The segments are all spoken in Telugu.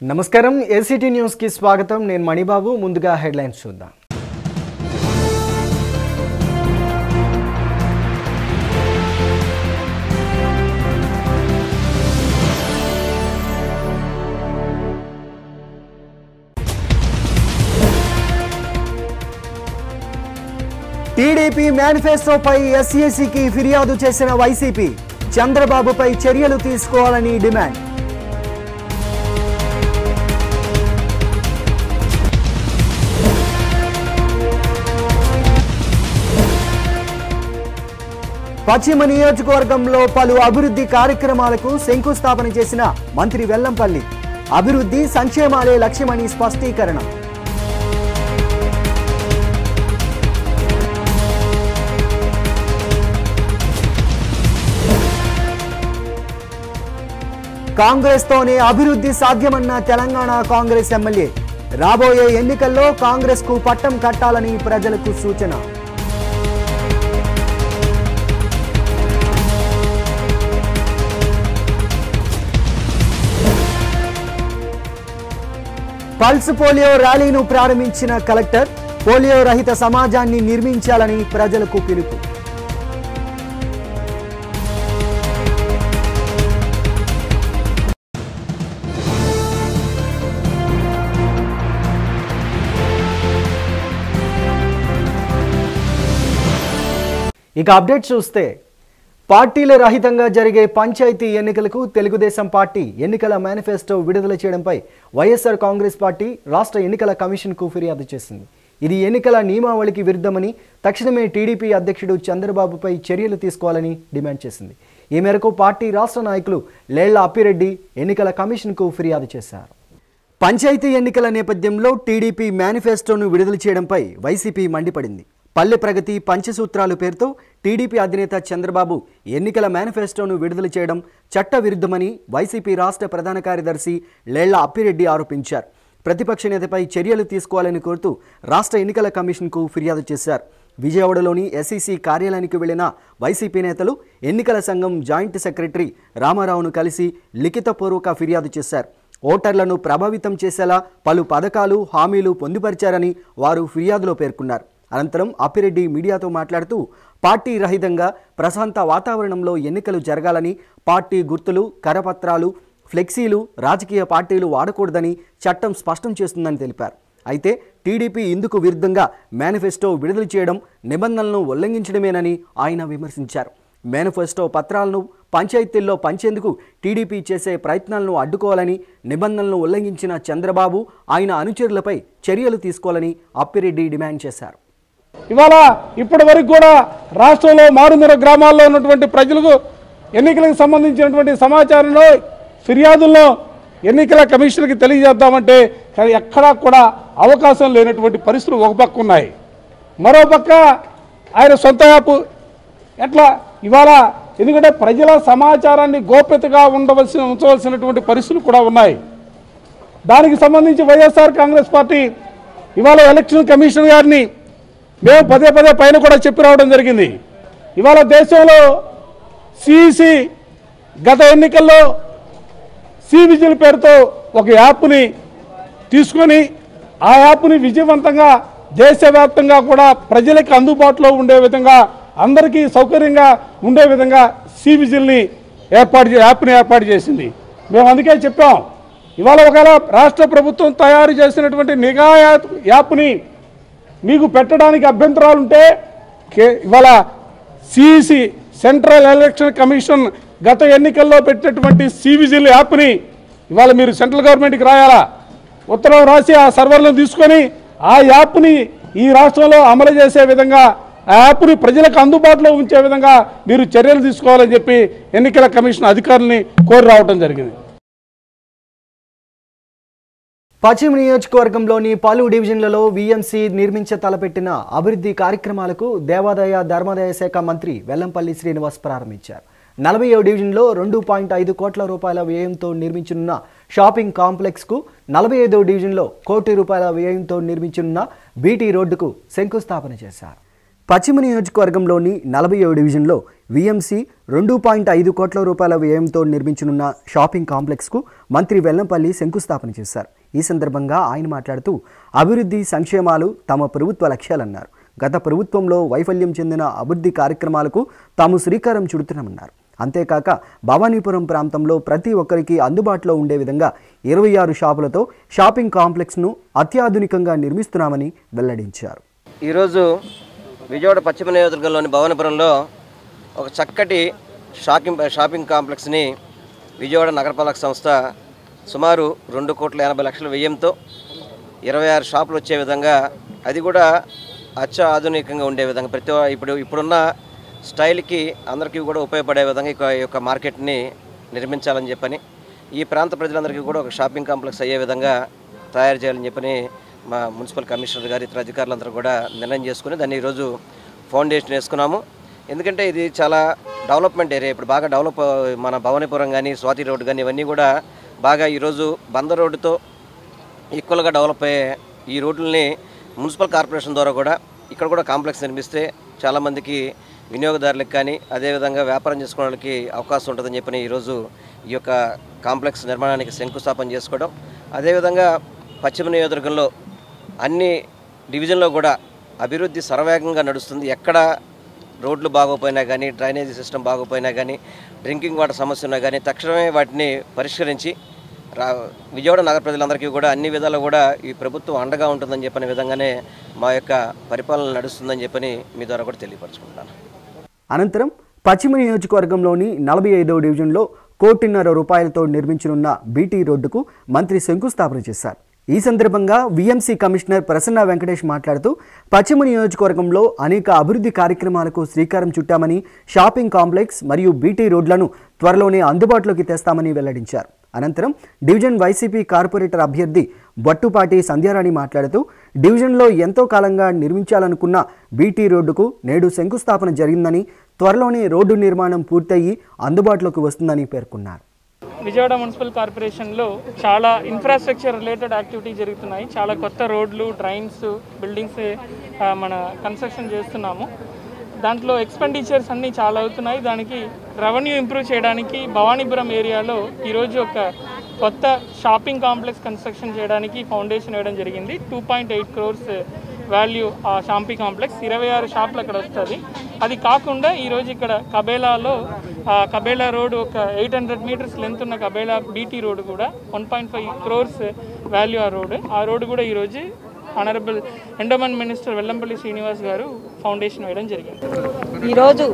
నమస్కారం ఏసీటీ న్యూస్ కి స్వాగతం నేను మణిబాబు ముందుగా హెడ్లైన్స్ చూద్దాం టీడీపీ మేనిఫెస్టోపై ఎస్ఈసికి ఫిర్యాదు చేసిన వైసీపీ చంద్రబాబుపై చర్యలు తీసుకోవాలని డిమాండ్ పశ్చిమ నియోజకవర్గంలో పలు అభివృద్ధి కార్యక్రమాలకు శంకుస్థాపన చేసిన మంత్రి వెల్లంపల్లి అభివృద్ధి సంక్షేమాలే లక్ష్యమని స్పష్టీకరణ కాంగ్రెస్తోనే అభివృద్ధి సాధ్యమన్న తెలంగాణ కాంగ్రెస్ ఎమ్మెల్యే రాబోయే ఎన్నికల్లో కాంగ్రెస్ కు పట్టం కట్టాలని ప్రజలకు సూచన పల్స్ పోలియో ర్యాలీను ప్రారంభించిన కలెక్టర్ పోలియో రహిత సమాజాన్ని నిర్మించాలని ప్రజలకు పిలుపు ఇక అప్డేట్ చూస్తే పార్టీల రహితంగా జరిగే పంచాయతీ ఎన్నికలకు తెలుగుదేశం పార్టీ ఎన్నికల మేనిఫెస్టో విడుదల చేయడంపై వైఎస్ఆర్ కాంగ్రెస్ పార్టీ రాష్ట్ర ఎన్నికల కమిషన్కు ఫిర్యాదు చేసింది ఇది ఎన్నికల నియమావళికి విరుద్ధమని తక్షణమే టీడీపీ అధ్యక్షుడు చంద్రబాబుపై చర్యలు తీసుకోవాలని డిమాండ్ చేసింది ఈ మేరకు పార్టీ రాష్ట్ర నాయకులు లేళ్ల అప్పిరెడ్డి ఎన్నికల కమిషన్కు ఫిర్యాదు చేశారు పంచాయతీ ఎన్నికల నేపథ్యంలో టీడీపీ మేనిఫెస్టోను విడుదల చేయడంపై వైసీపీ మండిపడింది పల్లె ప్రగతి పంచసూత్రాలు పేరుతో టీడీపీ అధినేత చంద్రబాబు ఎన్నికల మేనిఫెస్టోను విడుదల చేయడం చట్ట విరుద్ధమని వైసీపీ రాష్ట్ర ప్రధాన కార్యదర్శి లేళ్ల అప్పిరెడ్డి ఆరోపించారు ప్రతిపక్ష నేతపై చర్యలు తీసుకోవాలని కోరుతూ రాష్ట్ర ఎన్నికల కమిషన్కు ఫిర్యాదు చేశారు విజయవాడలోని ఎస్ఈసి కార్యాలయానికి వెళ్లిన వైసీపీ నేతలు ఎన్నికల సంఘం జాయింట్ సెక్రటరీ రామారావును కలిసి లిఖితపూర్వక ఫిర్యాదు చేశారు ఓటర్లను ప్రభావితం చేసేలా పలు పథకాలు హామీలు పొందుపరిచారని వారు ఫిర్యాదులో పేర్కొన్నారు అనంతరం అప్పిరెడ్డి మీడియాతో మాట్లాడుతూ పార్టీ రహితంగా ప్రశాంత వాతావరణంలో ఎన్నికలు జరగాలని పార్టీ గుర్తులు కరపత్రాలు ఫ్లెక్సీలు రాజకీయ పార్టీలు వాడకూడదని చట్టం స్పష్టం చేస్తుందని తెలిపారు అయితే టీడీపీ ఇందుకు విరుద్ధంగా మేనిఫెస్టో విడుదల చేయడం నిబంధనలను ఉల్లంఘించడమేనని ఆయన విమర్శించారు మేనిఫెస్టో పత్రాలను పంచాయతీల్లో పంచేందుకు టీడీపీ చేసే ప్రయత్నాలను అడ్డుకోవాలని నిబంధనలను ఉల్లంఘించిన చంద్రబాబు ఆయన అనుచరులపై చర్యలు తీసుకోవాలని అప్పిరెడ్డి డిమాండ్ చేశారు ఇవాళ ఇప్పటి వరకు కూడా రాష్ట్రంలో మారుమూల గ్రామాల్లో ఉన్నటువంటి ప్రజలకు ఎన్నికలకు సంబంధించినటువంటి సమాచారంలో ఫిర్యాదుల్లో ఎన్నికల కమిషన్కి తెలియజేద్దామంటే కానీ ఎక్కడా కూడా అవకాశం లేనటువంటి పరిస్థితులు ఒక పక్క ఉన్నాయి మరో పక్క ఆయన సొంత యాప్ ఎట్లా ఇవాళ ఎందుకంటే ప్రజల సమాచారాన్ని గోప్యతగా ఉండవలసిన ఉంచవలసినటువంటి పరిస్థితులు కూడా ఉన్నాయి దానికి సంబంధించి వైఎస్ఆర్ కాంగ్రెస్ పార్టీ ఇవాళ ఎలక్షన్ కమిషన్ గారిని మేము పదే పదే పైన కూడా చెప్పి రావడం జరిగింది ఇవాళ దేశంలో సిఈసి గత ఎన్నికల్లో సి విజిల్ పేరుతో ఒక యాప్ని తీసుకొని ఆ యాప్ని విజయవంతంగా దేశవ్యాప్తంగా కూడా ప్రజలకు అందుబాటులో ఉండే విధంగా అందరికీ సౌకర్యంగా ఉండే విధంగా సి విజిల్ని ఏర్పాటు చే- యాప్ని ఏర్పాటు చేసింది మేము అందుకే చెప్పాం ఇవాళ ఒకవేళ రాష్ట్ర ప్రభుత్వం తయారు చేసినటువంటి నిఘా యాప్ యాప్ని మీకు పెట్టడానికి అభ్యంతరాలు ఉంటే కే- ఇవాళ సిఈసి సెంట్రల్ ఎలక్షన్ కమిషన్ గత ఎన్నికల్లో పెట్టినటువంటి సివిజిల్ యాప్ని ఇవాళ మీరు సెంట్రల్ గవర్నమెంట్కి రాయాలా ఉత్తరం రాసి ఆ సర్వర్లను తీసుకొని ఆ యాప్ని ఈ రాష్ట్రంలో అమలు చేసే విధంగా ఆ యాప్ని ప్రజలకు అందుబాటులో ఉంచే విధంగా మీరు చర్యలు తీసుకోవాలని చెప్పి ఎన్నికల కమిషన్ అధికారుల్ని కోరి రావడం జరిగింది పశ్చిమ నియోజకవర్గంలోని పలు డివిజన్లలో వీఎంసీ నిర్మించ తలపెట్టిన అభివృద్ధి కార్యక్రమాలకు దేవాదాయ ధర్మాదాయ శాఖ మంత్రి వెల్లంపల్లి శ్రీనివాస్ ప్రారంభించారు నలభై డివిజన్లో రెండు పాయింట్ ఐదు కోట్ల రూపాయల వ్యయంతో నిర్మించనున్న షాపింగ్ కాంప్లెక్స్కు నలభై ఐదో డివిజన్లో కోటి రూపాయల వ్యయంతో నిర్మించనున్న బీటీ రోడ్డుకు శంకుస్థాపన చేశారు పశ్చిమ నియోజకవర్గంలోని నలభై ఏడు డివిజన్లో విఎంసి రెండు పాయింట్ ఐదు కోట్ల రూపాయల వ్యయంతో నిర్మించనున్న షాపింగ్ కాంప్లెక్స్కు మంత్రి వెల్లంపల్లి శంకుస్థాపన చేశారు ఈ సందర్భంగా ఆయన మాట్లాడుతూ అభివృద్ధి సంక్షేమాలు తమ ప్రభుత్వ లక్ష్యాలన్నారు గత ప్రభుత్వంలో వైఫల్యం చెందిన అభివృద్ధి కార్యక్రమాలకు తాము శ్రీకారం చుడుతున్నామన్నారు అంతేకాక భవానీపురం ప్రాంతంలో ప్రతి ఒక్కరికి అందుబాటులో ఉండే విధంగా ఇరవై ఆరు షాపులతో షాపింగ్ కాంప్లెక్స్ను అత్యాధునికంగా నిర్మిస్తున్నామని వెల్లడించారు ఈరోజు విజయవాడ పశ్చిమ నియోజకవర్గంలోని భవనపురంలో ఒక చక్కటి షాపింగ్ షాపింగ్ కాంప్లెక్స్ని విజయవాడ నగరపాలక సంస్థ సుమారు రెండు కోట్ల ఎనభై లక్షల వ్యయంతో ఇరవై ఆరు షాపులు వచ్చే విధంగా అది కూడా అత్య ఆధునికంగా ఉండే విధంగా ప్రతి ఒ- ఇప్పుడు ఇప్పుడున్న స్టైల్కి అందరికీ కూడా ఉపయోగపడే విధంగా ఈ యొక్క- ఈ యొక్క మార్కెట్ని నిర్మించాలని చెప్పని ఈ ప్రాంత ప్రజలందరికీ కూడా ఒక షాపింగ్ కాంప్లెక్స్ అయ్యే విధంగా తయారు చేయాలని చెప్పని మా మున్సిపల్ కమిషనర్ గారు ఇతర అధికారులందరూ కూడా నిర్ణయం చేసుకుని దాన్ని ఈరోజు ఫౌండేషన్ వేసుకున్నాము ఎందుకంటే ఇది చాలా డెవలప్మెంట్ ఏరియా ఇప్పుడు బాగా డెవలప్ మన భవానీపురం కానీ స్వాతి రోడ్ కానీ ఇవన్నీ కూడా బాగా ఈరోజు బందర్ రోడ్డుతో ఈక్వల్గా డెవలప్ అయ్యే ఈ రోడ్లని మున్సిపల్ కార్పొరేషన్ ద్వారా కూడా ఇక్కడ కూడా కాంప్లెక్స్ నిర్మిస్తే చాలామందికి వినియోగదారులకు కానీ అదేవిధంగా వ్యాపారం చేసుకునే వాళ్ళకి అవకాశం ఉంటుందని చెప్పని ఈరోజు ఈ యొక్క కాంప్లెక్స్ నిర్మాణానికి శంకుస్థాపన చేసుకోవడం అదేవిధంగా పశ్చిమ నియోజకవర్గంలో అన్ని డివిజన్లో కూడా అభివృద్ధి సర్వేగంగా నడుస్తుంది ఎక్కడ రోడ్లు బాగోపోయినా కానీ డ్రైనేజీ సిస్టమ్ బాగోపోయినా కానీ డ్రింకింగ్ వాటర్ సమస్య ఉన్నా కానీ తక్షణమే వాటిని పరిష్కరించి రా విజయవాడ నగర ప్రజలందరికీ కూడా అన్ని విధాలు కూడా ఈ ప్రభుత్వం అండగా ఉంటుందని చెప్పిన విధంగానే మా యొక్క పరిపాలన నడుస్తుందని చెప్పని మీ ద్వారా కూడా తెలియపరచుకుంటున్నాను అనంతరం పశ్చిమ నియోజకవర్గంలోని నలభై ఐదవ డివిజన్లో కోటిన్నర రూపాయలతో నిర్మించనున్న బీటీ రోడ్డుకు మంత్రి శంకుస్థాపన చేశారు ఈ సందర్భంగా విఎంసీ కమిషనర్ ప్రసన్న వెంకటేష్ మాట్లాడుతూ పశ్చిమ నియోజకవర్గంలో అనేక అభివృద్ధి కార్యక్రమాలకు శ్రీకారం చుట్టామని షాపింగ్ కాంప్లెక్స్ మరియు బీటీ రోడ్లను త్వరలోనే అందుబాటులోకి తెస్తామని వెల్లడించారు అనంతరం డివిజన్ వైసీపీ కార్పొరేటర్ అభ్యర్థి బట్టుపాటి సంధ్యారాణి మాట్లాడుతూ డివిజన్లో ఎంతో కాలంగా నిర్మించాలనుకున్న బీటీ రోడ్డుకు నేడు శంకుస్థాపన జరిగిందని త్వరలోనే రోడ్డు నిర్మాణం పూర్తయి అందుబాటులోకి వస్తుందని పేర్కొన్నారు విజయవాడ మున్సిపల్ కార్పొరేషన్లో చాలా ఇన్ఫ్రాస్ట్రక్చర్ రిలేటెడ్ యాక్టివిటీ జరుగుతున్నాయి చాలా కొత్త రోడ్లు డ్రైన్స్ బిల్డింగ్స్ ఆ, మన కన్స్ట్రక్షన్ చేస్తున్నాము దాంట్లో ఎక్స్పెండిచర్స్ అన్నీ చాలా అవుతున్నాయి దానికి రెవెన్యూ ఇంప్రూవ్ చేయడానికి భవానీపురం ఏరియాలో ఈరోజు ఒక కొత్త షాపింగ్ కాంప్లెక్స్ కన్స్ట్రక్షన్ చేయడానికి ఫౌండేషన్ వేయడం జరిగింది two point eight crores value ఆ షాంపీ కాంప్లెక్స్ ఇరవై ఆరు షాపులు అక్కడ వస్తుంది అది కాకుండా ఈరోజు ఇక్కడ కబేలాలో ఆ కబేలా రోడ్ ఒక ఎయిట్ హండ్రెడ్ మీటర్స్ లెంత్ ఉన్న కబేలా బీటీ రోడ్ కూడా one point five crores value ఆ రోడ్ ఆ రోడ్ కూడా ఈరోజు honourable endowment minister Vellampalli Srinivas గారు ఫౌండేషన్ వేయడం జరిగింది ఈరోజు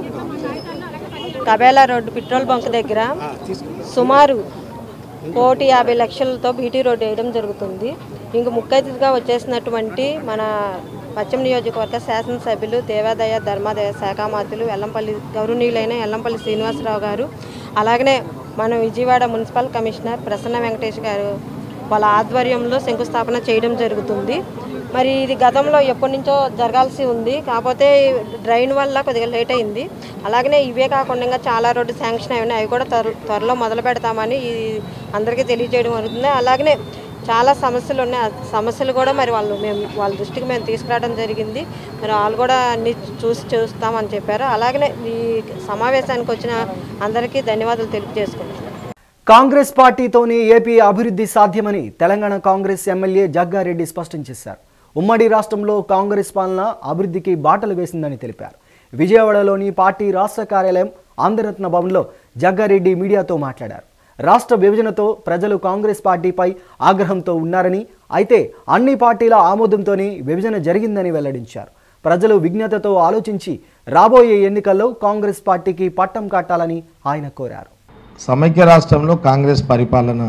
కబేలా రోడ్డు పెట్రోల్ బంక్ దగ్గర సుమారు కోటి యాభై లక్షలతో బీటీ రోడ్డు వేయడం జరుగుతుంది ఇంక ముఖ్య అతిథిగా వచ్చేసినటువంటి మన పశ్చిమ నియోజకవర్గ శాసనసభ్యులు దేవాదాయ ధర్మాదాయ శాఖామాతులు ఎల్లంపల్లి గౌరవనీయులైన ఎల్లంపల్లి శ్రీనివాసరావు గారు అలాగనే మన విజయవాడ మున్సిపల్ కమిషనర్ ప్రసన్న వెంకటేష్ గారు వాళ్ళ ఆధ్వర్యంలో శంకుస్థాపన చేయడం జరుగుతుంది మరి ఇది గతంలో ఎప్పటి నుంచో జరగాల్సి ఉంది కాకపోతే డ్రైన్ వల్ల కొద్దిగా లేట్ అయింది అలాగనే ఇవే కాకుండా ఇంకా చాలా రోడ్డు శాంక్షన్ అయి ఉన్నాయి అవి కూడా త్వర త్వరలో మొదలు పెడతామని ఈ అందరికీ తెలియజేయడం జరుగుతుంది అలాగనే చాలా సమస్యలు ఉన్నాయి ఆ సమస్యలు కూడా మరి వాళ్ళు మేము వాళ్ళ దృష్టికి మేము తీసుకురావడం జరిగింది మరి వాళ్ళు కూడా అన్ని చూసి చూస్తామని చెప్పారు అలాగనే ఈ సమావేశానికి వచ్చిన అందరికీ ధన్యవాదాలు తెలియజేసుకుంటున్నాను కాంగ్రెస్ పార్టీతోనే ఏపీ అభివృద్ధి సాధ్యమని తెలంగాణ కాంగ్రెస్ ఎమ్మెల్యే జగ్గారెడ్డి స్పష్టం చేశారు ఉమ్మడి రాష్ట్రంలో కాంగ్రెస్ పాలన అభివృద్ధికి బాటలు వేసిందని తెలిపారు విజయవాడలోని పార్టీ రాష్ట్ర కార్యాలయం ఆంధ్రరత్న భవన్లో జగ్గారెడ్డి మీడియాతో మాట్లాడారు రాష్ట్ర విభజనతో ప్రజలు కాంగ్రెస్ పార్టీపై ఆగ్రహంతో ఉన్నారని అయితే అన్ని పార్టీల ఆమోదంతోనే విభజన జరిగిందని వెల్లడించారు ప్రజలు విజ్ఞతతో ఆలోచించి రాబోయే ఎన్నికల్లో కాంగ్రెస్ పార్టీకి పట్టం కట్టాలని ఆయన కోరారు సమైక్య రాష్ట్రంలో కాంగ్రెస్ పరిపాలన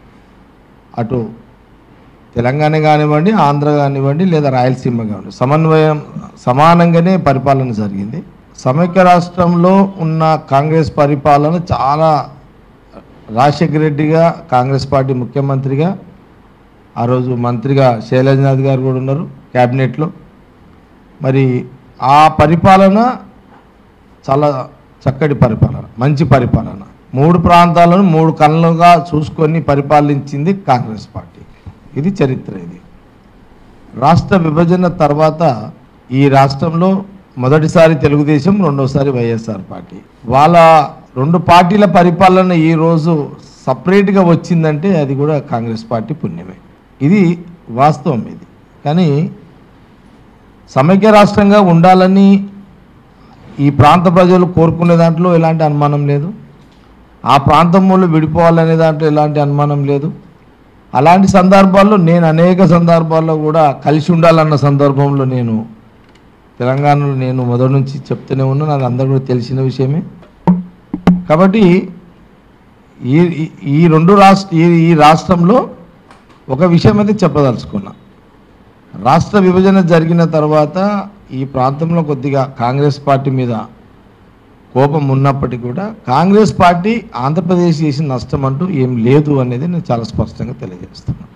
అటు తెలంగాణ కానివ్వండి ఆంధ్ర కానివ్వండి లేదా రాయలసీమ కానివ్వండి సమన్వయం సమానంగానే పరిపాలన జరిగింది సమైక్య రాష్ట్రంలో ఉన్న కాంగ్రెస్ పరిపాలన చాలా రాజశేఖర రెడ్డిగా కాంగ్రెస్ పార్టీ ముఖ్యమంత్రిగా ఆ రోజు మంత్రిగా శైలజనాథ్ గారు కూడా ఉన్నారు క్యాబినెట్లో మరి ఆ పరిపాలన చాలా చక్కటి పరిపాలన మంచి పరిపాలన మూడు ప్రాంతాలను మూడు కళ్ళుగా చూసుకొని పరిపాలించింది కాంగ్రెస్ పార్టీ ఇది చరిత్ర ఇది రాష్ట్ర విభజన తర్వాత ఈ రాష్ట్రంలో మొదటిసారి తెలుగుదేశం రెండోసారి వైఎస్ఆర్ పార్టీ వాళ్ళ రెండు పార్టీల పరిపాలన ఈరోజు సపరేట్గా వచ్చిందంటే అది కూడా కాంగ్రెస్ పార్టీ పుణ్యమే ఇది వాస్తవం ఇది కానీ సమైక్య రాష్ట్రంగా ఉండాలని ఈ ప్రాంత ప్రజలు కోరుకునే దాంట్లో ఎలాంటి అనుమానం లేదు ఆ ప్రాంతం వాళ్ళు విడిపోవాలనే దాంట్లో ఎలాంటి అనుమానం లేదు అలాంటి సందర్భాల్లో నేను అనేక సందర్భాల్లో కూడా కలిసి ఉండాలన్న సందర్భంలో నేను తెలంగాణలో నేను మొదటి నుంచి చెప్తూనే ఉన్నా నాకు అందరూ కూడా తెలిసిన విషయమే కాబట్టి ఈ ఈ- ఈ రెండు రాష్ట్ర ఈ ఈ రాష్ట్రంలో ఒక విషయం అయితే చెప్పదలుచుకున్నా రాష్ట్ర విభజన జరిగిన తర్వాత ఈ ప్రాంతంలో కొద్దిగా కాంగ్రెస్ పార్టీ మీద కోపం ఉన్నప్పటికీ కూడా కాంగ్రెస్ పార్టీ ఆంధ్రప్రదేశ్ చేసిన నష్టం అంటూ ఏం లేదు అనేది నేను చాలా స్పష్టంగా తెలియజేస్తున్నాను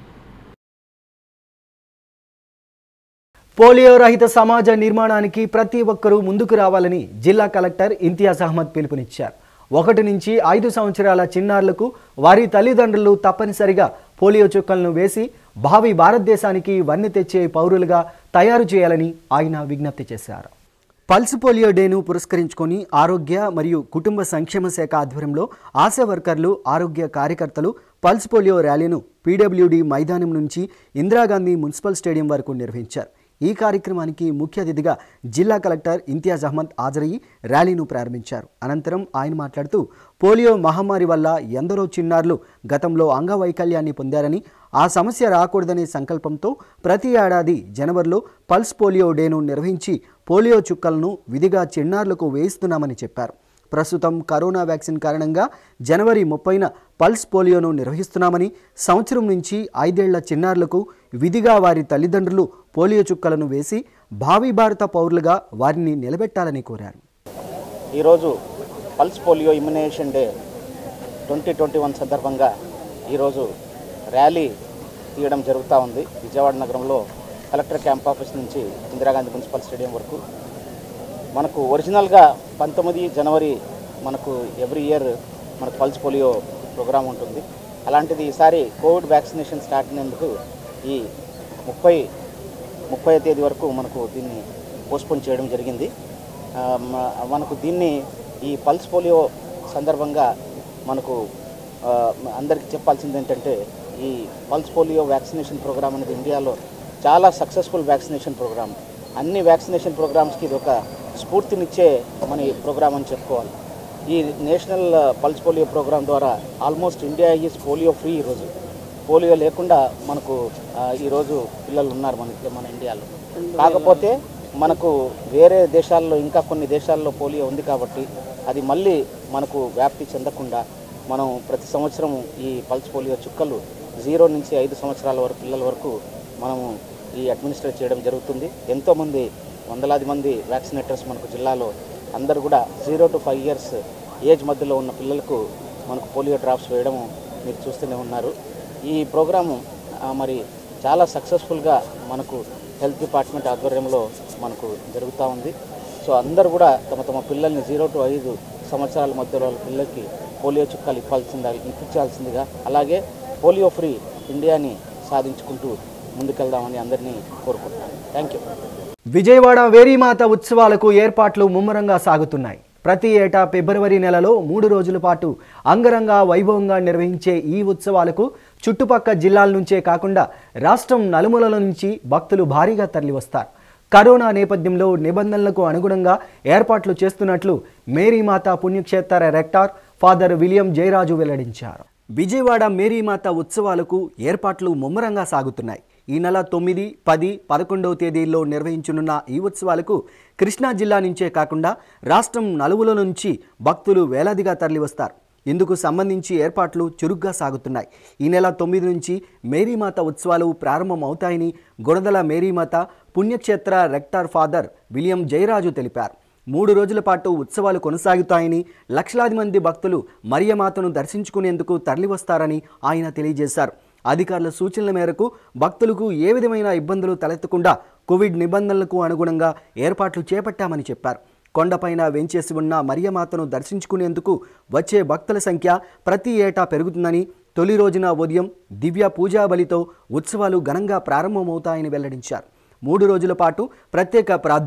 పోలియో రహిత సమాజ నిర్మాణానికి ప్రతి ఒక్కరూ ముందుకు రావాలని జిల్లా కలెక్టర్ ఇంతియాజ్ అహ్మద్ పిలుపునిచ్చారు ఒకటి నుంచి ఐదు సంవత్సరాల చిన్నారులకు వారి తల్లిదండ్రులు తప్పనిసరిగా పోలియో చుక్కలను వేసి భావి భారతదేశానికి వన్నె తెచ్చే పౌరులుగా తయారు చేయాలని ఆయన విజ్ఞప్తి చేశారు పల్స్ పోలియో డేను పురస్కరించుకొని ఆరోగ్య మరియు కుటుంబ సంక్షేమ శాఖ ఆధ్వర్యంలో ఆశా వర్కర్లు ఆరోగ్య కార్యకర్తలు పల్స్ పోలియో ర్యాలీను పీడబ్ల్యూడి మైదానం నుంచి ఇందిరాగాంధీ మున్సిపల్ స్టేడియం వరకు నిర్వహించారు ఈ కార్యక్రమానికి ముఖ్య అతిథిగా జిల్లా కలెక్టర్ ఇంతియాజ్ అహ్మద్ హాజరయ్యి ర్యాలీను ప్రారంభించారు అనంతరం ఆయన మాట్లాడుతూ పోలియో మహమ్మారి వల్ల ఎందరో చిన్నారులు గతంలో అంగవైకల్యాన్ని పొందారని ఆ సమస్య రాకూడదనే సంకల్పంతో ప్రతి ఏడాది జనవరిలో పల్స్ పోలియో డేను నిర్వహించి పోలియో చుక్కలను విధిగా చిన్నారులకు వేయిస్తున్నామని చెప్పారు ప్రస్తుతం కరోనా వ్యాక్సిన్ కారణంగా జనవరి ముప్పైన పల్స్ పోలియోను నిర్వహిస్తున్నామని సంవత్సరం నుంచి ఐదేళ్ల చిన్నారులకు విధిగా వారి తల్లిదండ్రులు పోలియో చుక్కలను వేసి భావి భారత పౌరులుగా వారిని నిలబెట్టాలని కోరారు ఈరోజు pulse polio immunisation day twenty twenty one సందర్భంగా ఈరోజు ర్యాలీ తీయడం జరుగుతూ ఉంది విజయవాడ నగరంలో కలెక్టర్ క్యాంప్ ఆఫీస్ నుంచి ఇందిరాగాంధీ మున్సిపల్ స్టేడియం వరకు మనకు ఒరిజినల్గా పంతొమ్మిది జనవరి మనకు ఎవ్రీ ఇయర్ మనకు పల్స్ పోలియో ప్రోగ్రాం ఉంటుంది అలాంటిది ఈసారి కోవిడ్ వ్యాక్సినేషన్ స్టార్ట్ అయినందుకు ఈ ముప్పై ముప్పై తేదీ వరకు మనకు దీన్ని పోస్ట్పోన్ చేయడం జరిగింది ఆ, మ- మనకు దీన్ని ఈ పల్స్ పోలియో సందర్భంగా మనకు ఆ, మ- అందరికీ చెప్పాల్సింది ఏంటంటే ఈ పల్స్ పోలియో వ్యాక్సినేషన్ ప్రోగ్రామ్ అనేది ఇండియాలో చాలా సక్సెస్ఫుల్ వ్యాక్సినేషన్ ప్రోగ్రామ్ అన్ని వ్యాక్సినేషన్ ప్రోగ్రామ్స్కి ఇది ఒక స్ఫూర్తినిచ్చే మన ఈ ప్రోగ్రామ్ అని చెప్పుకోవాలి ఈ నేషనల్ పల్స్ పోలియో ప్రోగ్రామ్ ద్వారా almost India is polio free ఈరోజు పోలియో లేకుండా మనకు ఆ, ఈరోజు పిల్లలు ఉన్నారు మనకి మన ఇండియాలో కాకపోతే మనకు వేరే దేశాల్లో ఇంకా కొన్ని దేశాల్లో పోలియో ఉంది కాబట్టి అది మళ్ళీ మనకు వ్యాప్తి చెందకుండా మనం ప్రతి సంవత్సరం ఈ పల్స్ పోలియో చుక్కలు జీరో నుంచి ఐదు సంవత్సరాల వరకు పిల్లల వరకు మనము ఈ అడ్మినిస్ట్రేట్ చేయడం జరుగుతుంది ఎంతోమంది వందలాది మంది వ్యాక్సినేటర్స్ మనకు జిల్లాలో అందరూ కూడా zero to five years age మధ్యలో ఉన్న పిల్లలకు మనకు పోలియో డ్రాప్స్ వేయడం మీరు చూస్తూనే ఉన్నారు ఈ ప్రోగ్రాము ఆ, మరి చాలా సక్సెస్ఫుల్గా మనకు హెల్త్ డిపార్ట్మెంట్ ఆధ్వర్యంలో మనకు జరుగుతూ ఉంది సో అందరూ కూడా తమ తమ పిల్లల్ని జీరో టు ఐదు సంవత్సరాల మధ్యలో వాళ్ళ పిల్లలకి పోలియో చుక్కలు ఇప్పాల్సిందిగా ఇప్పించాల్సిందిగా అలాగే పోలియో ఫ్రీ ఇండియాని సాధించుకుంటూ ముందుకెళ్దామని అందరినీ కోరుకుంటున్నాను థ్యాంక్ యూ విజయవాడ వేరీమాత ఉత్సవాలకు ఏర్పాట్లు ముమ్మరంగా సాగుతున్నాయి ప్రతి ఏటా ఫిబ్రవరి నెలలో మూడు రోజుల పాటు అంగరంగ వైభవంగా నిర్వహించే ఈ ఉత్సవాలకు చుట్టుపక్క జిల్లాల నుంచే కాకుండా రాష్ట్రం నలుమూలల నుంచి భక్తులు భారీగా తరలివస్తారు కరోనా నేపథ్యంలో నిబంధనలకు అనుగుణంగా ఏర్పాట్లు చేస్తున్నట్లు మేరీమాత పుణ్యక్షేత్ర రెక్టార్ ఫాదర్ విలియం జయరాజు వెల్లడించారు విజయవాడ మేరీమాత ఉత్సవాలకు ఏర్పాట్లు ముమ్మరంగా సాగుతున్నాయి ఈ నెల తొమ్మిది పది పదకొండవ తేదీల్లో నిర్వహించనున్న ఈ ఉత్సవాలకు కృష్ణా జిల్లా నుంచే కాకుండా రాష్ట్రం నలుగుల నుంచి భక్తులు వేలాదిగా తరలివస్తారు ఇందుకు సంబంధించి ఏర్పాట్లు చురుగ్గా సాగుతున్నాయి ఈ నెల తొమ్మిది నుంచి మేరీమాత ఉత్సవాలు ప్రారంభం అవుతాయని గుణదల మేరీమాత పుణ్యక్షేత్ర రెక్టార్ ఫాదర్ విలియం జయరాజు తెలిపారు మూడు రోజుల పాటు ఉత్సవాలు కొనసాగుతాయని లక్షలాది మంది భక్తులు మరియమాతను దర్శించుకునేందుకు తరలివస్తారని ఆయన తెలియజేశారు అధికారుల సూచనల మేరకు భక్తులకు ఏ విధమైన ఇబ్బందులు తలెత్తకుండా కోవిడ్ నిబంధనలకు అనుగుణంగా ఏర్పాట్లు చేపట్టామని చెప్పారు కొండపైన వెంచేసి ఉన్న మరియమాతను దర్శించుకునేందుకు వచ్చే భక్తుల సంఖ్య ప్రతి ఏటా పెరుగుతుందని తొలి రోజున ఉదయం దివ్య పూజా బలితో ఉత్సవాలు ఘనంగా ప్రారంభమవుతాయని వెల్లడించారు మూడు రోజుల పాటు ప్రత్యేక ప్రార్థనలు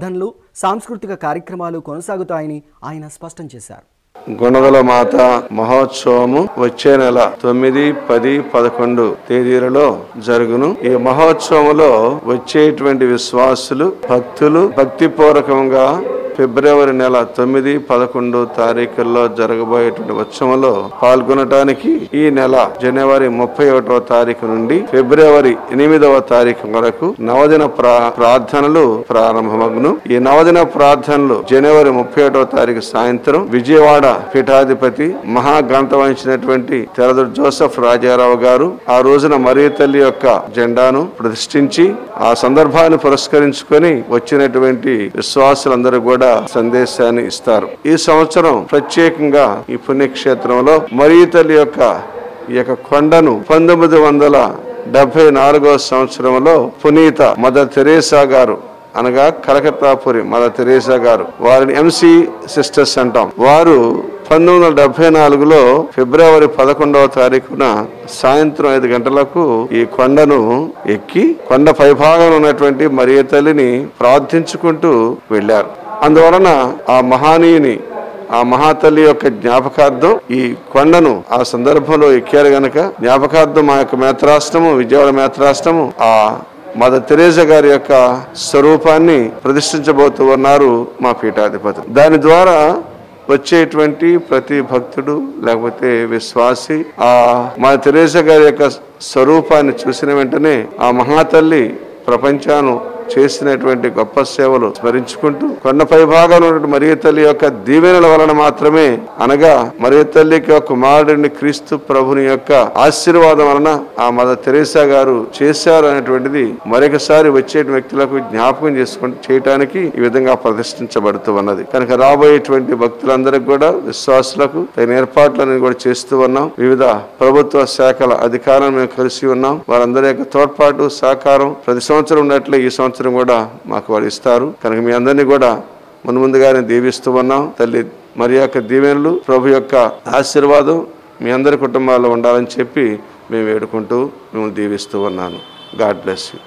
సాంస్కృతిక కార్యక్రమాలు కొనసాగుతాయని ఆయన స్పష్టం చేశారు గుణదల మాత మహోత్సవము వచ్చే నెల తొమ్మిది పది పదకొండు తేదీలలో జరుగును ఈ మహోత్సవంలో వచ్చేటువంటి విశ్వాసులు భక్తులు భక్తిపూర్వకంగా ఫిబ్రవరి నెల తొమ్మిది పదకొండు తారీఖుల్లో జరగబోయేటువంటి ఉత్సవంలో పాల్గొనడానికి ఈ నెల జనవరి ముప్పై ఒకటవ తారీఖు నుండి ఫిబ్రవరి ఎనిమిదవ తారీఖు వరకు నవదిన ప్రా- ప్రార్థనలు ప్రారంభమగును ఈ నవదిన ప్రార్థనలు జనవరి ముప్పై ఒకటవ తారీఖు సాయంత్రం విజయవాడ పీఠాధిపతి మహాగ్రంథ వహించినటువంటి తెరదు జోసెఫ్ రాజారావు గారు ఆ రోజున మరియ తల్లి యొక్క జెండాను ప్రతిష్ఠించి ఆ సందర్భాన్ని పురస్కరించుకొని వచ్చినటువంటి విశ్వాసులందరూ కూడా సందేశాన్ని ఇస్తారు ఈ సంవత్సరం ప్రత్యేకంగా ఈ పుణ్యక్షేత్రంలో మరియ తల్లి యొక్క ఈ యొక్క కొండను పంతొమ్మిది వందల డెబ్బై నాలుగో సంవత్సరంలో పునీత మదర్ తెరేసా గారు అనగా కలకత్తాపురి మదర్ తెరేసా గారు వారిని ఎంసీ సిస్టర్స్ అంటాం వారు పంతొమ్మిది వందల డెబ్బై నాలుగులో ఫిబ్రవరి పదకొండవ తారీఖున సాయంత్రం ఐదు గంటలకు ఈ కొండను ఎక్కి కొండ పైభాగంలో ఉన్నటువంటి మరియ తల్లిని ప్రార్థించుకుంటూ వెళ్ళారు అందువలన ఆ మహానీయుని ఆ మహాతల్లి యొక్క జ్ఞాపకార్థం ఈ కొండను ఆ సందర్భంలో ఎక్కారు గనక జ్ఞాపకార్థం మా యొక్క మేత్రాష్టము విజయవాడ మేత్రాష్టము ఆ మదర్ తెరేజా గారి యొక్క స్వరూపాన్ని ప్రతిష్ఠించబోతూ ఉన్నారు మా పీఠాధిపతులు దాని ద్వారా వచ్చేటువంటి ప్రతి భక్తుడు లేకపోతే విశ్వాసి ఆ మా తెరేజా గారి యొక్క స్వరూపాన్ని చూసిన వెంటనే ఆ మహాతల్లి ప్రపంచాను చేసినటువంటి గొప్ప సేవలు స్మరించుకుంటూ కొండపై భాగంలో ఉన్నటువంటి మరియ తల్లి యొక్క దీవెనల వలన మాత్రమే అనగా మరియ తల్లికి యొక్క కుమారుడిని క్రీస్తు ప్రభుని యొక్క ఆశీర్వాదం వలన ఆ మదర్ తెరేసా గారు చేశారు అనేటువంటిది మరొకసారి వచ్చే వ్యక్తులకు జ్ఞాపకం చేసుకుంటూ చేయటానికి ఈ విధంగా ప్రతిష్ఠించబడుతూ ఉన్నది కనుక రాబోయేటువంటి భక్తులందరికీ కూడా విశ్వాసులకు తగిన ఏర్పాట్లను కూడా చేస్తూ ఉన్నాం వివిధ ప్రభుత్వ శాఖల అధికారులను మేము కలిసి ఉన్నాం వారందరి యొక్క తోడ్పాటు సహకారం ప్రతి సంవత్సరం ఉన్నట్లే ఈ సంవత్సరం కూడా మాకు వారు ఇస్తారు కనుక మీ అందరినీ కూడా ముందు ముందుగానే దీవిస్తూ ఉన్నాం తల్లి మరి యొక్క దీవెనలు ప్రభు యొక్క ఆశీర్వాదం మీ అందరి కుటుంబాల్లో ఉండాలని చెప్పి మేము వేడుకుంటూ మిమ్మల్ని దీవిస్తూ ఉన్నాను గాడ్ బ్లెస్ యూ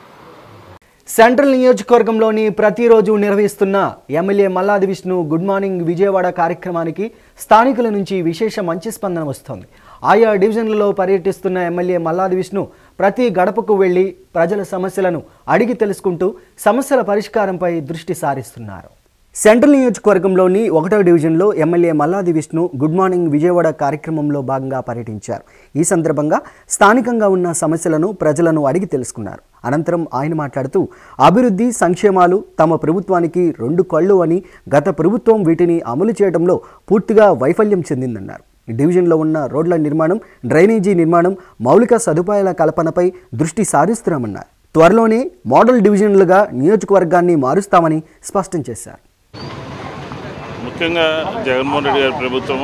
సెంట్రల్ నియోజకవర్గంలోని ప్రతిరోజు నిర్వహిస్తున్న MLA Malladi Vishnu good morning Vijayawada కార్యక్రమానికి స్థానికుల నుంచి విశేష మంచి స్పందన వస్తోంది ఆయా డివిజన్లలో పర్యటిస్తున్న ఎమ్మెల్యే మల్లాది విష్ణు ప్రతి గడపకు వెళ్లి ప్రజల సమస్యలను అడిగి తెలుసుకుంటూ సమస్యల పరిష్కారంపై దృష్టి సారిస్తున్నారు సెంట్రల్ నియోజకవర్గంలోని ఒకటో డివిజన్లో MLA Malladi Vishnu good morning Vijayawada కార్యక్రమంలో భాగంగా పర్యటించారు ఈ సందర్భంగా స్థానికంగా ఉన్న సమస్యలను ప్రజలను అడిగి తెలుసుకున్నారు అనంతరం ఆయన మాట్లాడుతూ అభివృద్ధి సంక్షేమాలు తమ ప్రభుత్వానికి రెండు కళ్ళు అని గత ప్రభుత్వం వీటిని అమలు చేయడంలో పూర్తిగా వైఫల్యం చెందిందన్నారు డివిజన్లో ఉన్న రోడ్ల నిర్మాణం డ్రైనేజీ నిర్మాణం మౌలిక సదుపాయాల కల్పనపై దృష్టి సారిస్తున్నామన్నారు త్వరలోనే మోడల్ డివిజన్లుగా నియోజకవర్గాన్ని మారుస్తామని స్పష్టం చేశారు ముఖ్యంగా జగన్మోహన్ రెడ్డి గారి ప్రభుత్వము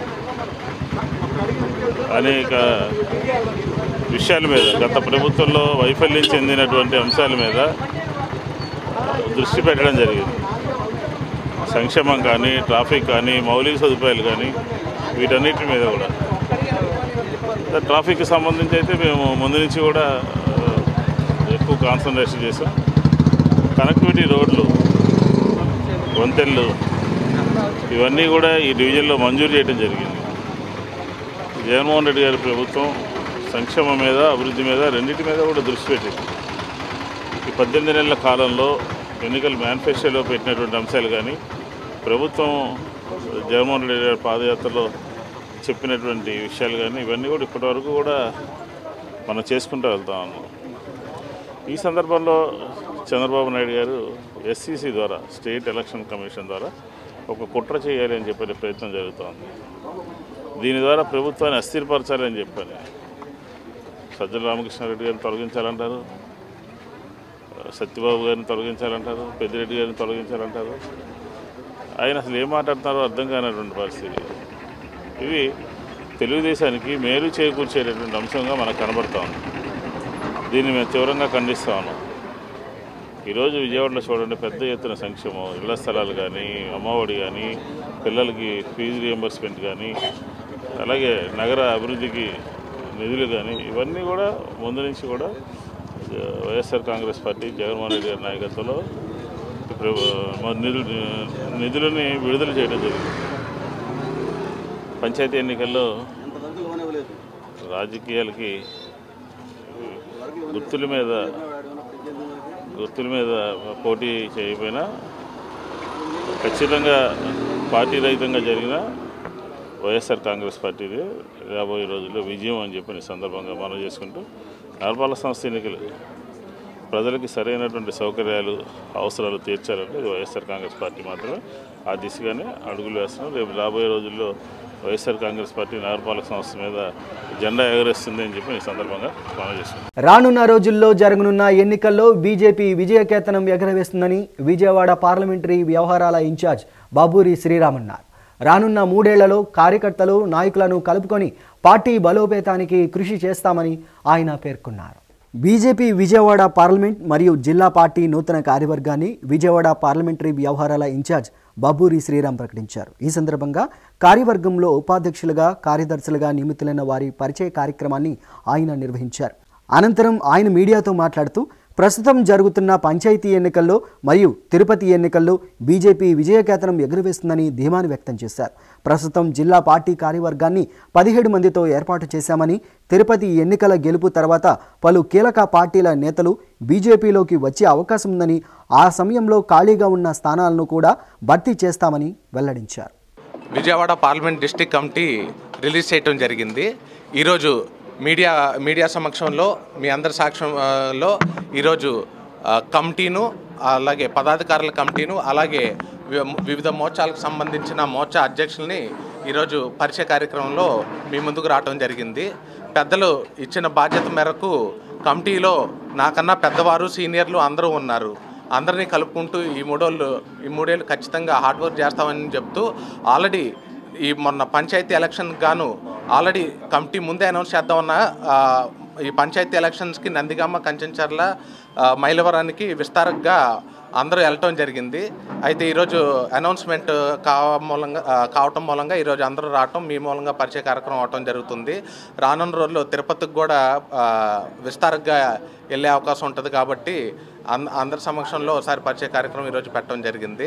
అనేక విషయాల మీద గత ప్రభుత్వంలో వైఫల్యం చెందినటువంటి అంశాల మీద దృష్టి పెట్టడం జరిగింది సంక్షేమం కానీ ట్రాఫిక్ కానీ మౌలిక సదుపాయాలు కానీ వీటన్నిటి మీద కూడా ట్రాఫిక్కి సంబంధించి అయితే మేము ముందు నుంచి కూడా ఆ, ఎక్కువ కాన్సన్ట్రేషన్ చేసాం కనెక్టివిటీ రోడ్లు వంతెనలు ఇవన్నీ కూడా ఈ డివిజన్లో మంజూరు చేయడం జరిగింది జగన్మోహన్ రెడ్డి గారి ప్రభుత్వం సంక్షేమం మీద అభివృద్ధి మీద రెండింటి మీద కూడా దృష్టి పెట్టింది ఈ పద్దెనిమిది నెలల కాలంలో ఎన్నికల మేనిఫెస్టోలో పెట్టినటువంటి అంశాలు కానీ ప్రభుత్వం జగన్మోహన్ రెడ్డి గారి పాదయాత్రలో చెప్పినటువంటి విషయాలు కానీ ఇవన్నీ కూడా ఇప్పటివరకు కూడా మనం చేసుకుంటూ వెళ్తా ఉన్నాం ఈ సందర్భంలో చంద్రబాబు నాయుడు గారు ఎస్సీసీ ద్వారా స్టేట్ ఎలక్షన్ కమిషన్ ద్వారా ఒక కుట్ర చేయాలి అని చెప్పే ప్రయత్నం జరుగుతోంది దీని ద్వారా ప్రభుత్వాన్ని అస్థిరపరచాలి అని చెప్పని సజ్జల రామకృష్ణారెడ్డి గారిని తొలగించాలంటారు సత్యబాబు గారిని తొలగించాలంటారు పెద్దిరెడ్డి గారిని తొలగించాలంటారు ఆయన అసలు ఏం మాట్లాడుతున్నారో అర్థం కానటువంటి పరిస్థితి ఇవి తెలుగుదేశానికి మేలు చేకూర్చేటటువంటి అంశంగా మనకు కనబడతా ఉంది దీన్ని మేము తీవ్రంగా ఖండిస్తా ఉన్నాం ఈరోజు విజయవాడలో చూడండి పెద్ద ఎత్తున సంక్షేమం ఇళ్ల స్థలాలు కానీ అమ్మఒడి కానీ పిల్లలకి ఫీజు రియంబర్స్మెంట్ కానీ అలాగే నగర అభివృద్ధికి నిధులు కానీ ఇవన్నీ కూడా ముందు నుంచి కూడా ఆ, వైఎస్ఆర్ కాంగ్రెస్ పార్టీ జగన్మోహన్ రెడ్డి గారి నాయకత్వంలో ప్ర- మరి నిధులు నిధులని విడుదల చేయడం జరిగింది పంచాయతీ ఎన్నికల్లో రాజకీయాలకి గుర్తుల మీద గుర్తుల మీద పోటీ చేయకపోయినా ఖచ్చితంగా పార్టీ రహితంగా జరిగిన వైఎస్ఆర్ కాంగ్రెస్ పార్టీది రాబోయే రోజుల్లో విజయం అని చెప్పిన సందర్భంగా మనం చేసుకుంటూ నగరపాలక సంస్థ ఎన్నికలు ప్రజలకి సరైనటువంటి సౌకర్యాలు అవసరాలు తీర్చాలంటే ఇది వైఎస్ఆర్ కాంగ్రెస్ పార్టీ మాత్రమే ఆ దిశగానే అడుగులు వేస్తున్నాం రేపు రాబోయే రోజుల్లో వైఎస్ఆర్ కాంగ్రెస్ పార్టీ నగరపాలక సంస్థ మీద జెండా ఎగరేస్తుంది అని చెప్పి ఈ సందర్భంగా మనం చేసుకుంటాం రానున్న రోజుల్లో జరగనున్న ఎన్నికల్లో బీజేపీ విజయకేతనం ఎగరవేస్తుందని విజయవాడ పార్లమెంటరీ వ్యవహారాల ఇన్ఛార్జ్ బాబూరి శ్రీరామ్ అన్నారు రానున్న మూడేళ్లలో కార్యకర్తలు నాయకులను కలుపుకొని పార్టీ బలోపేతానికి కృషి చేస్తామని ఆయన పేర్కొన్నారు బీజేపీ విజయవాడ పార్లమెంట్ మరియు జిల్లా పార్టీ నూతన కార్యవర్గాన్ని విజయవాడ పార్లమెంటరీ వ్యవహారాల ఇన్ఛార్జ్ బాబూరి శ్రీరామ్ ప్రకటించారు ఈ సందర్భంగా కార్యవర్గంలో ఉపాధ్యక్షులుగా కార్యదర్శులుగా నియమితులైన వారి పరిచయ కార్యక్రమాన్ని ఆయన నిర్వహించారు అనంతరం ఆయన మీడియాతో మాట్లాడుతూ ప్రస్తుతం జరుగుతున్న పంచాయతీ ఎన్నికల్లో మరియు తిరుపతి ఎన్నికల్లో బీజేపీ విజయకేతనం ఎగురవేస్తుందని ధీమాను వ్యక్తం చేశారు ప్రస్తుతం జిల్లా పార్టీ కార్యవర్గాన్ని పదిహేడు మందితో ఏర్పాటు చేశామని తిరుపతి ఎన్నికల గెలుపు తర్వాత పలు కీలక పార్టీల నేతలు బీజేపీలోకి వచ్చే అవకాశం ఉందని ఆ సమయంలో ఖాళీగా ఉన్న స్థానాలను కూడా భర్తీ చేస్తామని వెల్లడించారు Vijayawada parliament district committee release చేయటం జరిగింది ఈరోజు మీడియా మీడియా సమక్షంలో మీ అందరి సాక్ష్యంలో ఈరోజు ఆ, కమిటీను అలాగే పదాధికారుల కమిటీను అలాగే వి- వివిధ మోర్చాలకు సంబంధించిన మోర్చా అధ్యక్షుల్ని ఈరోజు పరిచయ కార్యక్రమంలో మీ ముందుకు రావడం జరిగింది పెద్దలు ఇచ్చిన బాధ్యత మేరకు కమిటీలో నాకన్నా పెద్దవారు సీనియర్లు అందరూ ఉన్నారు అందరినీ కలుపుకుంటూ ఈ మూడోళ్ళు ఈ మూడేళ్ళు ఖచ్చితంగా హార్డ్ వర్క్ చేస్తామని చెప్తూ ఆల్రెడీ ఈ మొన్న పంచాయతీ ఎలక్షన్ గాను ఆల్రెడీ కమిటీ ముందే అనౌన్స్ చేద్దామన్న ఆ, ఈ పంచాయతీ ఎలక్షన్స్కి నందిగామ కంచెంచర్ల ఆ, మైలవరానికి విస్తారంగా అందరూ వెళ్ళటం జరిగింది అయితే ఈరోజు అనౌన్స్మెంట్ కావ మూలంగా ఆ, కావటం మూలంగా ఈరోజు అందరూ రావటం మీ మూలంగా పరిచయ కార్యక్రమం అవటం జరుగుతుంది రానున్న రోజుల్లో తిరుపతికి కూడా ఆ, విస్తారంగా వెళ్ళే అవకాశం ఉంటుంది కాబట్టి అంద అందరి సమక్షంలో ఒకసారి పరిచయ కార్యక్రమం ఈరోజు పెట్టడం జరిగింది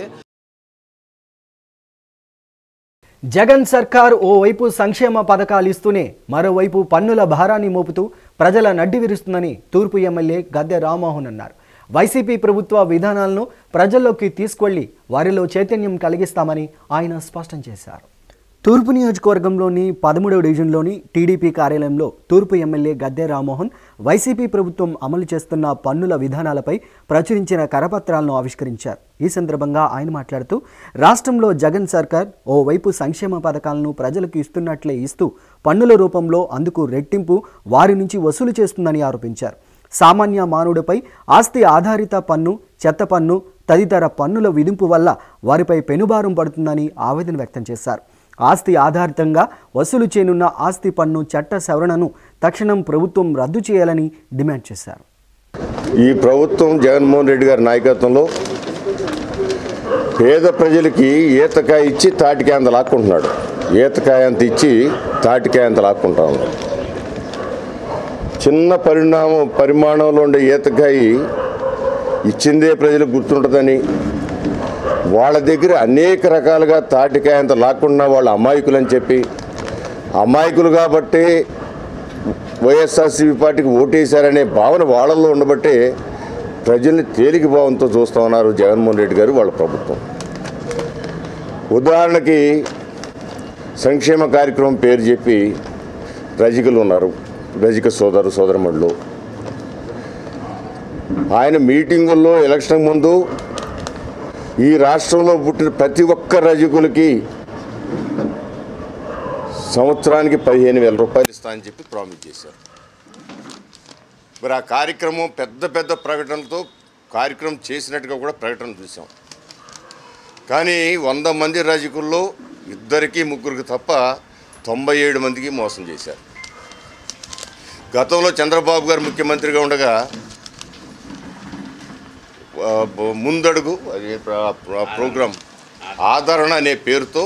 జగన్ సర్కార్ ఓవైపు సంక్షేమ పథకాలు ఇస్తూనే మరోవైపు పన్నుల భారాన్ని మోపుతూ ప్రజల నడ్డి విరుస్తుందని తూర్పు ఎమ్మెల్యే గద్దె రామ్మోహన్ అన్నారు వైసీపీ ప్రభుత్వ విధానాలను ప్రజల్లోకి తీసుకెళ్లి వారిలో చైతన్యం కలిగిస్తామని ఆయన స్పష్టం చేశారు తూర్పు నియోజకవర్గంలోని పదమూడవ డివిజన్లోని టీడీపీ కార్యాలయంలో తూర్పు ఎమ్మెల్యే గద్దె రామ్మోహన్ వైసీపీ ప్రభుత్వం అమలు చేస్తున్న పన్నుల విధానాలపై ప్రచురించిన కరపత్రాలను ఆవిష్కరించారు ఈ సందర్భంగా ఆయన మాట్లాడుతూ రాష్ట్రంలో జగన్ సర్కార్ ఓవైపు సంక్షేమ పథకాలను ప్రజలకు ఇస్తున్నట్లే ఇస్తూ పన్నుల రూపంలో అందుకు రెట్టింపు వారి నుంచి వసూలు చేస్తుందని ఆరోపించారు సామాన్య మానవుడిపై ఆస్తి ఆధారిత పన్ను చెత్త పన్ను తదితర పన్నుల విధింపు వల్ల వారిపై పెనుభారం పడుతుందని ఆవేదన వ్యక్తం చేశారు ఆస్తి ఆధారితంగా వసూలు చేయనున్న ఆస్తి పన్ను చట్ట సవరణను తక్షణం ప్రభుత్వం రద్దు చేయాలని డిమాండ్ చేశారు ఈ ప్రభుత్వం జగన్మోహన్ రెడ్డి గారి నాయకత్వంలో పేద ప్రజలకి ఈతకాయ ఇచ్చి తాటికాయ అంత లాక్కుంటున్నాడు ఈతకాయ అంత ఇచ్చి తాటికాయ అంత లాక్కుంటా ఉన్నాడు చిన్న పరిణామం పరిమాణంలో ఉండే ఈతకాయ ఇచ్చిందే ప్రజలకు గుర్తుంటుందని వాళ్ళ దగ్గర అనేక రకాలుగా తాటికాయ అంత లాక్కున్నా వాళ్ళు అమాయకులు అని చెప్పి అమాయకులు కాబట్టి వైఎస్ఆర్సీపీ పార్టీకి ఓటేశారనే భావన వాళ్ళల్లో ఉండబట్టే ప్రజల్ని తేలిక భావంతో చూస్తూ ఉన్నారు జగన్మోహన్ రెడ్డి గారు వాళ్ళ ప్రభుత్వం ఉదాహరణకి సంక్షేమ కార్యక్రమం పేరు చెప్పి రజికలు ఉన్నారు రజిక సోదరు సోదరమణులు ఆయన మీటింగుల్లో ఎలక్షన్ ముందు ఈ రాష్ట్రంలో పుట్టిన ప్రతి ఒక్క రజకులకి సంవత్సరానికి పదిహేను వేల రూపాయలు ఇస్తానని చెప్పి ప్రామిస్ చేశారు మరి ఆ కార్యక్రమం పెద్ద పెద్ద ప్రకటనలతో కార్యక్రమం చేసినట్టుగా కూడా ప్రకటన చూసాం కానీ వంద మంది రజకుల్లో ఇద్దరికి ముగ్గురికి తప్ప తొంభై ఏడు మందికి మోసం చేశారు గతంలో చంద్రబాబు గారు ముఖ్యమంత్రిగా ఉండగా ఆ, బ- ముందడుగు అది ప్ర- ప్ర- ప్రోగ్రాం ఆదరణ అనే పేరుతో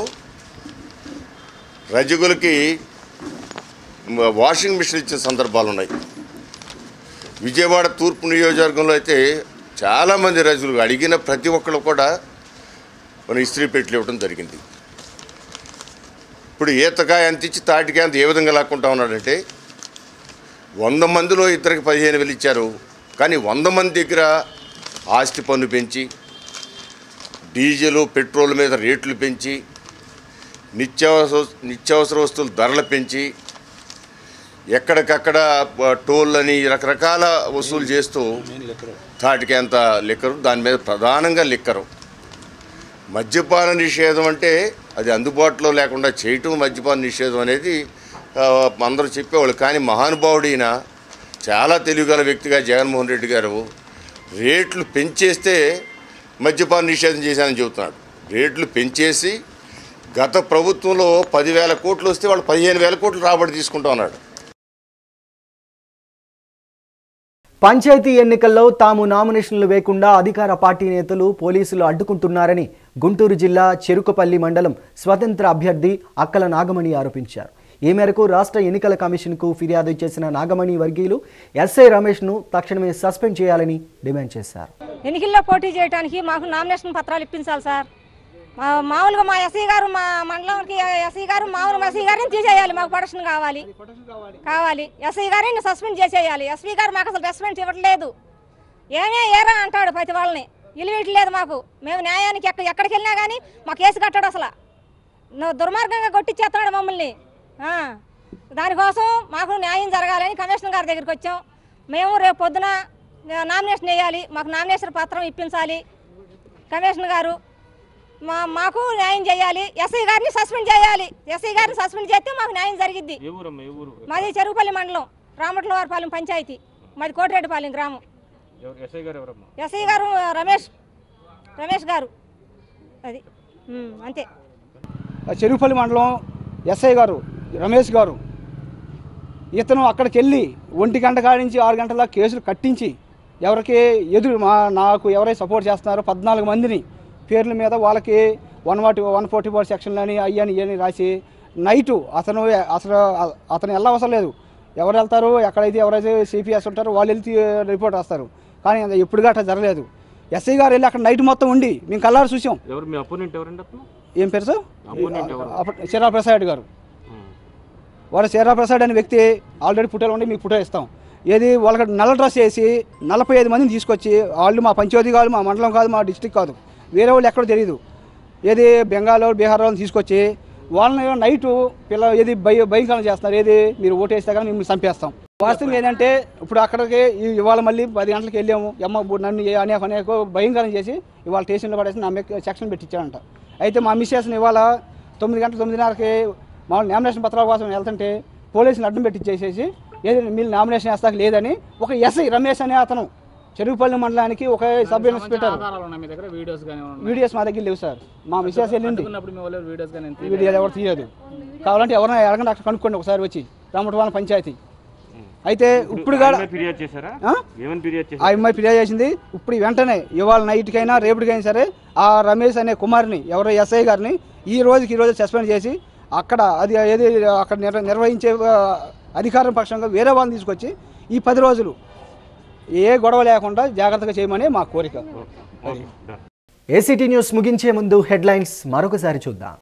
రజకులకి మ- వాషింగ్ మిషన్ ఇచ్చిన సందర్భాలు ఉన్నాయి విజయవాడ తూర్పు నియోజకవర్గంలో అయితే చాలామంది రైతులు అడిగిన ప్రతి ఒక్కరు కూడా మనం ఇస్త్రీ పెట్లు ఇవ్వడం జరిగింది ఇప్పుడు ఈతకాయ అంత ఇచ్చి తాటికాయ అంత ఏ విధంగా లాక్కుంటా ఉన్నాడంటే వంద మందిలో ఇద్దరికి పదిహేను వేలు ఇచ్చారు కానీ వంద మంది దగ్గర ఆస్తి పన్ను పెంచి డీజిల్ పెట్రోల్ మీద రేట్లు పెంచి నిత్యావసర నిత్యావసర వస్తువుల ధరలు పెంచి ఎక్కడికక్కడ ప- టోళ్ళని రకరకాల వసూలు చేస్తూ తాటికి అంత లిక్కరు దాని మీద ప్రధానంగా లిక్కరు మద్యపాన నిషేధం అంటే అది అందుబాటులో లేకుండా చేయటం మద్యపాన నిషేధం అనేది ఆ, అందరూ చెప్పేవాళ్ళు కానీ మహానుభావుడైన చాలా తెలివిగల వ్యక్తిగా జగన్మోహన్ రెడ్డి గారు రేట్లు పెంచేస్తే మద్యపాన నిషేధం చేశానని చెబుతున్నాడు రేట్లు పెంచేసి గత ప్రభుత్వంలో పదివేల కోట్లు వస్తే వాళ్ళు పదిహేను వేల కోట్లు రాబడి తీసుకుంటా ఉన్నాడు పంచాయతీ ఎన్నికల్లో తాము నామినేషన్లు వేయకుండా అధికార పార్టీ నేతలు పోలీసులు అడ్డుకుంటున్నారని గుంటూరు జిల్లా చెరుకుపల్లి మండలం స్వతంత్ర అభ్యర్థి అక్కల నాగమణి ఆరోపించారు ఈ మేరకు రాష్ట్ర ఎన్నికల కమిషన్కు ఫిర్యాదు చేసిన నాగమణి వర్గీయులు ఎస్ఐ రమేష్ను తక్షణమే సస్పెండ్ చేయాలని డిమాండ్ చేశారు ఎన్నికల్లో పోటీ చేయడానికి మాకు నామినేషన్ పత్రాలు ఇప్పించాలి సార్ మా- మామూలుగా మా ఎస్సీ గారు మా మండలంకి ఎస్సీ గారు మామూలు ఎస్సీ గారిని తీసేయాలి మాకు ప్రొటెక్షన్ కావాలి కావాలి ఎస్ఐ గారిని సస్పెండ్ చేసేయాలి ఎస్పీ గారు మాకు అసలు రెస్పాన్స్ ఇవ్వట్లేదు ఏమే ఏరా అంటాడు ప్రతి వాళ్ళని ఇలివేయట్లేదు మాకు మేము న్యాయానికి ఎక్క ఎక్కడికి వెళ్ళినా కానీ మా కేసు కట్టాడు అసలు నువ్వు దుర్మార్గంగా కొట్టిచ్చేస్తున్నాడు మమ్మల్ని ఆ, దానికోసం మాకు న్యాయం జరగాలని కమిషనర్ గారి దగ్గరికి వచ్చాం మేము రేపు పొద్దున నామినేషన్ వేయాలి మాకు నామినేషన్ పత్రం ఇప్పించాలి కమిషనర్ గారు మా మాకు న్యాయం చేయాలి ఎస్ఐ గారిని సస్పెండ్ చేయాలి ఎస్ఐ గారిని సస్పెండ్ చేస్తే మాకు న్యాయం జరిగిద్ది ఏ ఊరమ్మా ఏ ఊరు మాది చెరుకుపల్లి మండలం రామట్లవారిపాలెం పంచాయతీ మాది కోటిరెడ్డిపాలెం గ్రామం ఎవరు ఎస్ఐ గారు ఎవరమ్మా ఎస్ఐ గారు రమేష్ రమేష్ గారు అది ఉమ్, అంతే చెరుపల్లి మండలం ఎస్ఐ గారు రమేష్ గారు ఇతను అక్కడికి వెళ్ళి ఒంటి గంట కాడి నుంచి ఆరు గంటల కేసులు కట్టించి ఎవరికి ఎదురు మా నాకు ఎవరైతే సపోర్ట్ చేస్తున్నారో పద్నాలుగు మందిని పేర్ల మీద వాళ్ళకి వన్ వాటి వన్ ఫార్టీ ఫోర్ సెక్షన్లని అయ్యని ఇవని రాసి నైటు అతను అసలు అతను వెళ్ళవసరం లేదు ఎవరు వెళ్తారు ఎక్కడైతే ఎవరైతే సిపిఎస్ ఉంటారో వాళ్ళు వెళ్ళి తీ- రిపోర్ట్ రాస్తారు కానీ అది ఎప్పుడు గట్రా జరగలేదు ఎస్ఐ గారు వెళ్ళి అక్కడ నైట్ మొత్తం ఉండి మేము కల్లారు చూసాం ఎవరు మీ అపోనెంట్ ఎవరండి అతను ఏం పేరు సార్ అపోనెంట్ ఎవరు అప్పుడు చీరా ప్రసాద్ గారు వాడు చీరా ప్రసాద్ అనే వ్యక్తి ఆల్రెడీ ఫోటోలు ఉండి మీకు ఫోటో ఇస్తాం ఏది వాళ్ళకి నల్ల డ్రెస్ వేసి నలభై ఐదు మందిని తీసుకొచ్చి వాళ్ళు మా పంచాయతీ కాదు మా మండలం కాదు మా డిస్టిక్ కాదు వేరే వాళ్ళు ఎక్కడో తెలియదు ఏది బెంగాల్ బీహార్ వాళ్ళని తీసుకొచ్చి వాళ్ళని నైట్ పిల్ల ఏది భయ భయంకరం చేస్తున్నారు ఏది మీరు ఓటేస్తే కానీ మిమ్మల్ని చంపేస్తాం వాస్తవం ఏంటంటే ఇప్పుడు అక్కడికి ఈ- ఇవాళ మళ్ళీ పది గంటలకు వెళ్ళాము అమ్మ బు- నన్ను ఏ- అనేక అనేక భయంకరం చేసి ఇవాళ స్టేషన్లో పడేసి నా మీద సెక్షన్ పెట్టించాడంట అయితే మా మిస్సెస్ని ఇవాళ తొమ్మిది గంటల తొమ్మిదిన్నరకి మామూలు నామినేషన్ పత్రాల కోసం వెళ్తుంటే పోలీసులు అడ్డం పెట్టించేసేసి ఏది మీరు నామినేషన్ వేస్తాక లేదని ఒక ఎస్ఐ రమేష్ అనే అతను చెరుకుపల్లి మండలానికి ఒక సబ్ ఇన్స్పెక్టర్ ఆధారాలు ఉన్నాయి మీ దగ్గర వీడియోస్ కానీ ఏమైనా ఉన్నాయా? వీడియోస్ మా దగ్గర లేవు సార్ మా మిస్సెస్ వెళ్ళింది పట్టుకున్నప్పుడు మీ వాళ్ళు వీడియోస్ కానీ ఎంత వీడియోలు ఎవరు తీయదు కావాలంటే ఎవరైనా ఎడగండి అక్కడ కనుక్కోండి ఒకసారి వచ్చి రామటవాళ్ళ పంచాయతీ అయితే ఇప్పుడు కూడా ఆయన ఫిర్యాదు చేశారా ఆ? ఏమని ఫిర్యాదు ఆ చేశారు అమ్మాయి ఫిర్యాదు చేసింది ఇప్పుడు వెంటనే ఇవాళ నైట్కైనా రేపటికైనా సరే ఆ రమేష్ అనే కుమార్ని ఎవరో ఎస్ఐ గారిని ఈ రోజుకి ఈ రోజు సస్పెండ్ చేసి అక్కడ అది ఏది అక్కడ నిర్వ నిర్వహించే ఆ, అధికారం పక్షంగా వేరే వాళ్ళని తీసుకొచ్చి ఈ పది రోజులు ఏ గొడవ లేకుండా జాగ్రత్తగా చేయమని మా కోరిక అది. ఏసీటీ న్యూస్ ముగించే ముందు హెడ్లైన్స్ మరొకసారి చూద్దాం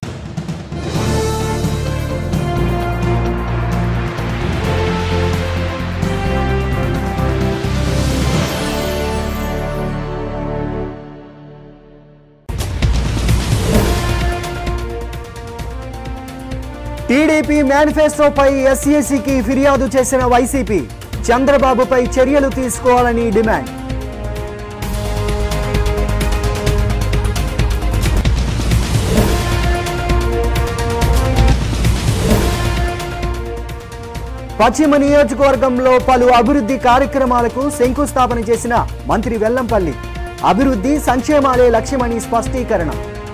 టీడీపీ మేనిఫెస్టోపై ఎస్ఈసికి ఫిర్యాదు చేసిన వైసీపీ చంద్రబాబుపై చర్యలు తీసుకోవాలని డిమాండ్ పశ్చిమ నియోజకవర్గంలో పలు అభివృద్ధి కార్యక్రమాలకు శంకుస్థాపన చేసిన మంత్రి వెల్లంపల్లి అభివృద్ధి సంక్షేమాలే లక్ష్యమని స్పష్టీకరణ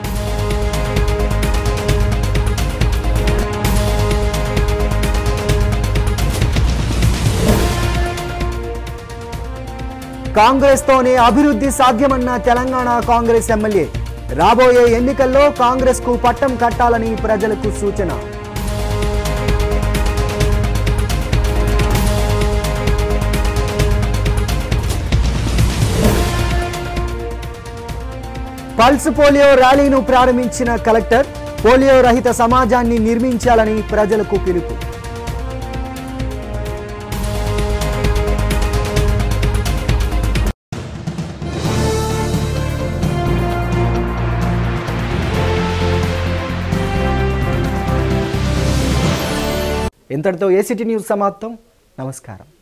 కాంగ్రెస్తోనే అభివృద్ధి సాధ్యమన్న తెలంగాణ కాంగ్రెస్ ఎమ్మెల్యే రాబోయే ఎన్నికల్లో కాంగ్రెస్ కు పట్టం కట్టాలని ప్రజలకు సూచన పల్స్ పోలియో ర్యాలీను ప్రారంభించిన కలెక్టర్ పోలియో రహిత సమాజాన్ని నిర్మించాలని ప్రజలకు పిలుపు ఇంతటితో ఏసీటీ న్యూస్ సమాప్తం నమస్కారం